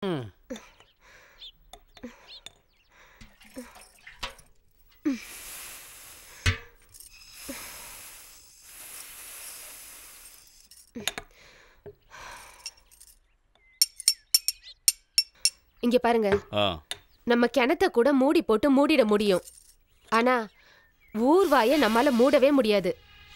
ம். இங்க பாருங்க ஆ நம்ம கிணத்த கூட மூடி போட்டு மூடிட முடியும் ஆனா ஊர்வாய நம்மால மூடவே முடியாது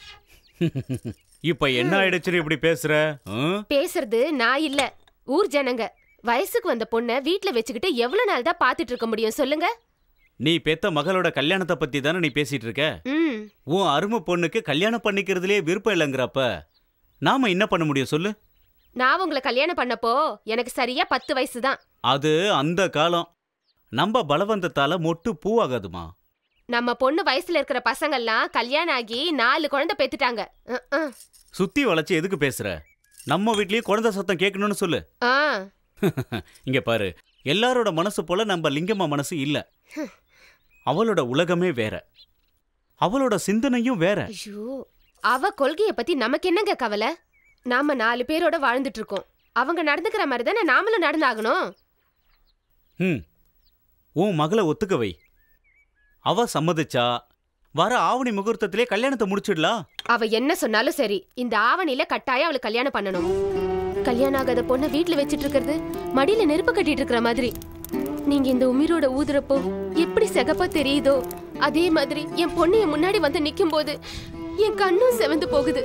இப்ப என்ன ஆயிடுச்சு இப்படி பேசுற ம்? பேசுறது நான் இல்ல ஊர் ஜனங்க வயசுக்கு வந்த பொண்ண வீட்ல வச்சுக்கிட்டு எவ்வளவு நாள் தான் பாத்துட்டு இருக்க முடியும் சொல்லுங்க நீ பெத்த மகளோட கல்யாணத்தை பத்தி தானே நீ பேசிட்டு இருக்க ம் உன் அருமை பொண்ணுக்கு கல்யாணம் பண்ணிக்கிறதுலயே விருப்பம் இல்லைங்கிறப்ப நாம என்ன பண்ண முடியும் சொல்லு நான் உங்களை கல்யாணம் பண்ணப்போ எனக்கு சரியா பத்து வயசு தான் அது அந்த காலம் நம்ம பலவந்தத்தால மொட்டு பூவாகாதுமா நம்ம பொண்ணு வயசுல இருக்கிற பசங்கெல்லாம் கல்யாணம் ஆகி நாலு குழந்தை பெத்துட்டாங்க அஹ், அஹ். சுத்தி வளைச்சு எதுக்கு பேசுற நம்ம வீட்லயே குழந்தை சத்தம் கேட்கணும்னு சொல்லு ஆ இங்க பாரு எல்லாரோட மனசு போல நம்ம லிங்கம்மா மனசு இல்ல அவளோட உலகமே வேற அவளோட சிந்தனையும் வேற ஐயோ அவ கொள்கைய பத்தி நமக்கு என்னங்க கவலை நாம நாலு பேரோட வாழ்ந்துட்டு இருக்கோம் அவங்க நடந்துக்கிற மாதிரி தானே நாமளும் நடந்தாகணும் ம் உன் மகளை ஒத்துக்க வை அவ சம்மதிச்சா வர ஆவணி முகூர்த்தத்திலே கல்யாணத்தை முடிச்சிடலாம் அவ என்ன சொன்னாலும் சரி இந்த ஆவணில கட்டாயம் அவளுக்கு கல்யாணம் பண்ணணும் கல்யாணம் ஆகாத பொண்ணை வீட்ல வச்சிட்டு இருக்கிறது மடியில நெருப்பு கட்டிட்டு இருக்கிற மாதிரி நீங்க இந்த உமிரோட ஊதுறப்போ எப்படி சிகப்பா தெரியுதோ அதே மாதிரி என் பொண்ணு என் முன்னாடி வந்து நிக்கும் போது என் கண்ணும் செவந்து போகுது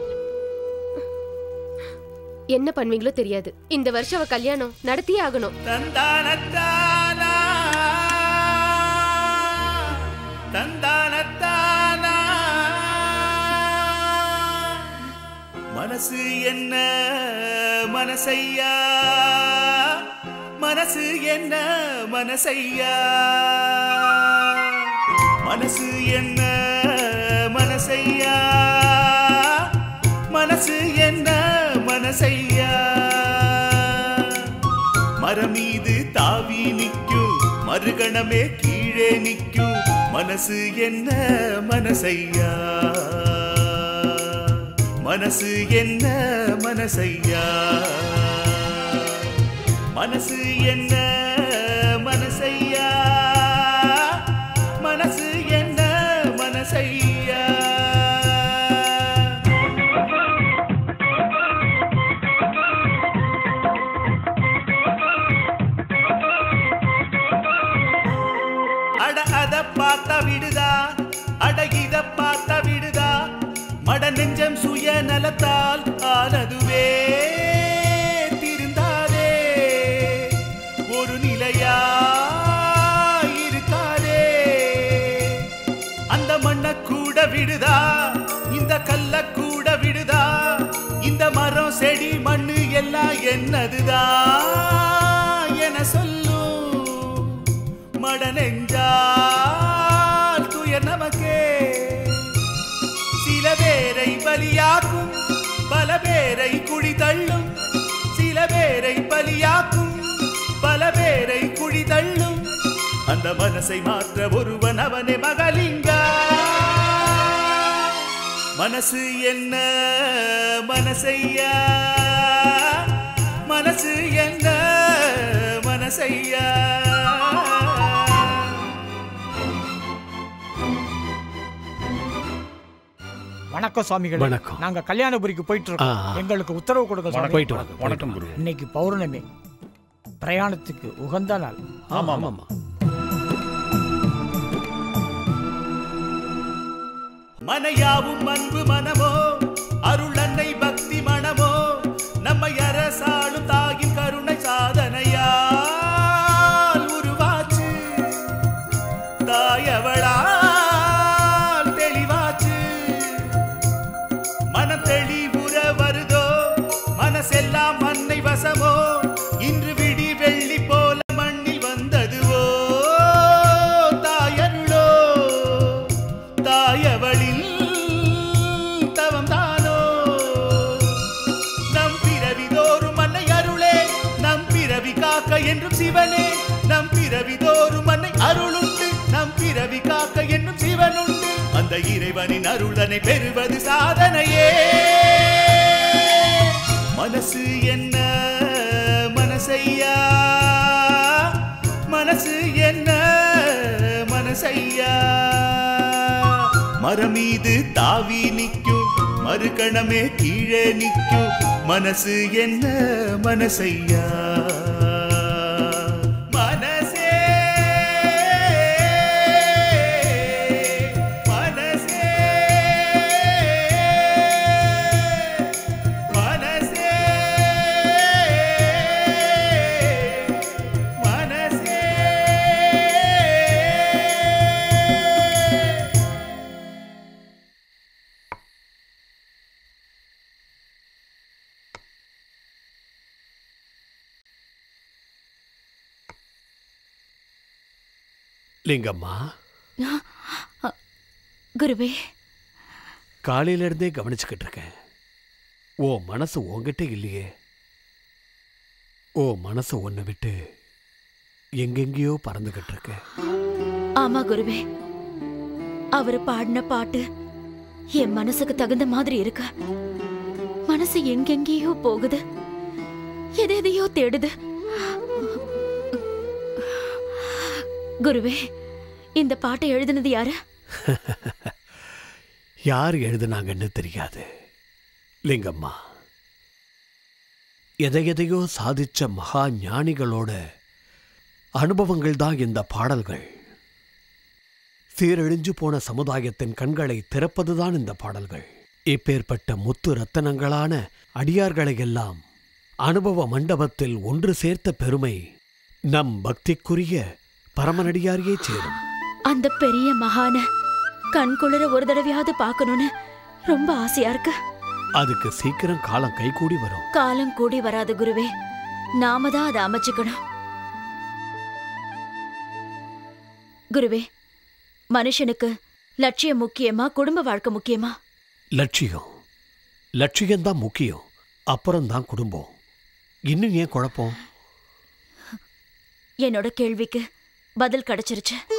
என்ன பண்ணுவீங்களோ தெரியாது இந்த வருஷம் அவ கல்யாணம் நடத்தியே ஆகணும் தந்தானத்தானா தந்தானத்தானா மனசு என்ன மனசையா மனசு என்ன மனசையா மனசு என்ன மனசையா மனசு என்ன மனசையா மரம் மீது தாவி நிற்கும் மறுகணமே கீழே நிற்கும் மனசு என்ன மனசையா மனசு என்ன மனசையா மனசு என்ன மனசையா மனசு என்ன மனசையா அட அத பார்த்த விடுதா அட இத பார்த்த விடுதா மட நெஞ்சம் சுய நலத்தால் ஆனதுவே திருந்தாதே ஒரு நிலையா இருக்காதே அந்த மண்ண கூட விடுதா இந்த கல்ல கூட விடுதா இந்த மரம் செடி மண்ணு எல்லாம் என்னதுதான் என சொல்லும் மட நெஞ்சால் துயர் நமக்கே சில பேரை பலியாக்கும் பல பேரை குழி தள்ளும் சில பேரை பலியாக்கும் பல பேரை குழி தள்ளும் அந்த மனசை மாற்ற ஒருவன் அவனே மகலிங்கா மனசு என்ன மனசையா மனசு என்ன மனசையா வணக்கம் சுவாமிகள் வணக்கம். நாங்க கல்யாணபுரிக்கு போயிட்டு இருக்கோம் ஆ, ஆ. எங்களுக்கு உத்தரவு கொடுங்க சுவாமி. போயிட்டு வாங்க வணக்கம் குரு இன்னைக்கு பௌர்ணமி பிரயாணத்துக்கு உகந்த நாள் ஆமா ஆமா மனையாவும் அன்பு மனமோ அருள் அன்னை பக்தி மனமோ நம்மை அரசாளும் தாயின் கருணை சாதனையால் உருவாச்சு தாயவளால் தெளிவாச்சு மனம் தெளிவுற வருதோ மனசெல்லாம் அன்னை வசமோ இன்று விடி வெள்ளி போல மண்ணில் வந்ததுவோ தாயருளோ தாயவளில் தவம் தானோ நம் பிறவி தோறும் அன்னை அருளே நம் பிறவி காக்க என்றும் சிவனே நம் பிறவி தோறும் அன்னை அருளுண்டு நம் பிறவி காக்க என்னும் சிவனுண்டு அந்த இறைவனின் அருளனை பெறுவது சாதனையே மனசு என்ன மனசையா மனசு என்ன மனசையா மரம் மீது தாவி நிற்கும் மறுகணமே கீழே நிற்கும் மனசு என்ன மனசையா மனசே மனசே மனசே மனசே லிங்கம்மா குருவே காலையில இருந்தே கவனிச்சுக்கிட்டு இருக்கேன் ஓ மனசு உன்கிட்ட இல்லையே ஓ மனசு உன்னை விட்டு எங்கெங்கேயோ பறந்துகிட்டு இருக்கு ஆமா குருவே அவர் பாடின பாட்டு என் மனசுக்கு தகுந்த மாதிரி இருக்கு மனசு எங்கெங்கேயோ போகுது எதை எதையோ தேடுது குருவே இந்த பாட்டை எழுதினது யாரு யார் எழுதுனாங்கன்னு தெரியாது லிங்கம்மா எதை எதையோ சாதிச்ச மகா ஞானிகளோட அனுபவங்கள் தான் இந்த பாடல்கள் சீரழிஞ்சு போன சமுதாயத்தின் கண்களை திறப்பதுதான் இந்த பாடல்கள் இப்பேற்பட்ட முத்து ரத்தனங்களான அடியார்களை எல்லாம் அனுபவ மண்டபத்தில் ஒன்று சேர்த்த பெருமை நம் பக்திக்குரிய பரமனடியாரியே சேரும் அந்த பெரிய மகான கண் குளிர ஒரு தடவையாவது பார்க்கணும்னு ரொம்ப ஆசையா இருக்கு அதுக்கு சீக்கிரம் காலம் கைகூடி வரும் காலம் கூடி வராது குருவே நாம தான் அதை அமைச்சுக்கணும் குருவே மனுஷனுக்கு லட்சியம் முக்கியமா குடும்ப வாழ்க்கை முக்கியமா லட்சியம் லட்சியம்தான் முக்கியம் அப்புறம்தான் குடும்பம் இன்னும் ஏன் குழப்பம் என்னோட கேள்விக்கு பதில் கிடைச்சிருச்சு